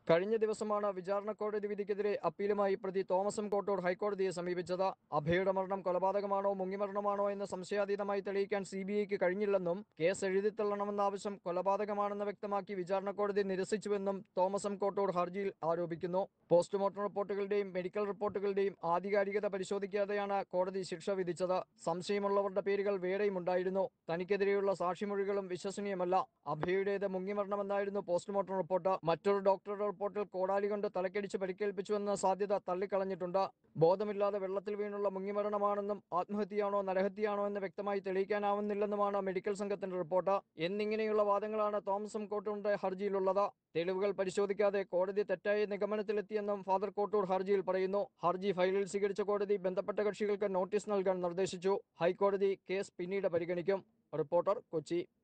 കഴിഞ്ഞ ദിവസമാണ് വിചാരണ കോടതി വിധിക്കെതിരെ അപ്പീലുമായി പ്രതി തോമസ് എം കോട്ടൂർ ഹൈക്കോടതിയെ സമീപിച്ചത് അഭയുടെ മരണം കൊലപാതകമാണോ മുങ്ങിമരണമാണോ എന്ന് സംശയാതീതമായി തെളിയിക്കാൻ സി ബി ഐക്ക് കഴിഞ്ഞില്ലെന്നും കേസ് എഴുതിത്തള്ളണമെന്ന ആവശ്യം കൊലപാതകമാണെന്ന് വ്യക്തമാക്കി വിചാരണ കോടതി നിരസിച്ചുവെന്നും തോമസ് എം കോട്ടൂർ ഹർജിയിൽ ആരോപിക്കുന്നു പോസ്റ്റ്മോർട്ടം റിപ്പോർട്ടുകളുടെയും മെഡിക്കൽ റിപ്പോർട്ടുകളുടെയും ആധികാരികത പരിശോധിക്കാതെയാണ് കോടതി ശിക്ഷ വിധിച്ചത് സംശയമുള്ളവരുടെ പേരുകൾ വേറെയും ഉണ്ടായിരുന്നു തനിക്കെതിരെയുള്ള സാക്ഷിമൊഴികളും വിശ്വസനീയമല്ല അഭയുടേത് മുങ്ങിമരണമെന്നായിരുന്നു പോസ്റ്റ്മോർട്ടം റിപ്പോർട്ട് മറ്റൊരു ഡോക്ടറുടെ റിപ്പോർട്ടിൽ കോടാലി കൊണ്ട് തലക്കടിച്ച് പരിക്കേൽപ്പിച്ചുവെന്ന സാധ്യത തള്ളിക്കളഞ്ഞിട്ടുണ്ട് ബോധമില്ലാതെ വെള്ളത്തിൽ വീണുള്ള മുങ്ങിമരണമാണെന്നും ആത്മഹത്യയാണോ നരഹത്യയാണോ എന്ന് വ്യക്തമായി തെളിയിക്കാനാവുന്നില്ലെന്നുമാണ് മെഡിക്കൽ സംഘത്തിന്റെ റിപ്പോർട്ട് എന്നിങ്ങനെയുള്ള വാദങ്ങളാണ് തോമസ് എം കോട്ടൂറിന്റെ ഹർജിയിലുള്ളത് തെളിവുകൾ പരിശോധിക്കാതെ കോടതി തെറ്റായ നിഗമനത്തിലെത്തിയെന്നും ഫാദർ കോട്ടൂർ ഹർജിയിൽ പറയുന്നു ഹർജി ഫയലിൽ സ്വീകരിച്ച കോടതി ബന്ധപ്പെട്ട കക്ഷികൾക്ക് നോട്ടീസ് നൽകാൻ നിർദ്ദേശിച്ചു ഹൈക്കോടതി കേസ് പിന്നീട് പരിഗണിക്കും റിപ്പോർട്ടർ കൊച്ചി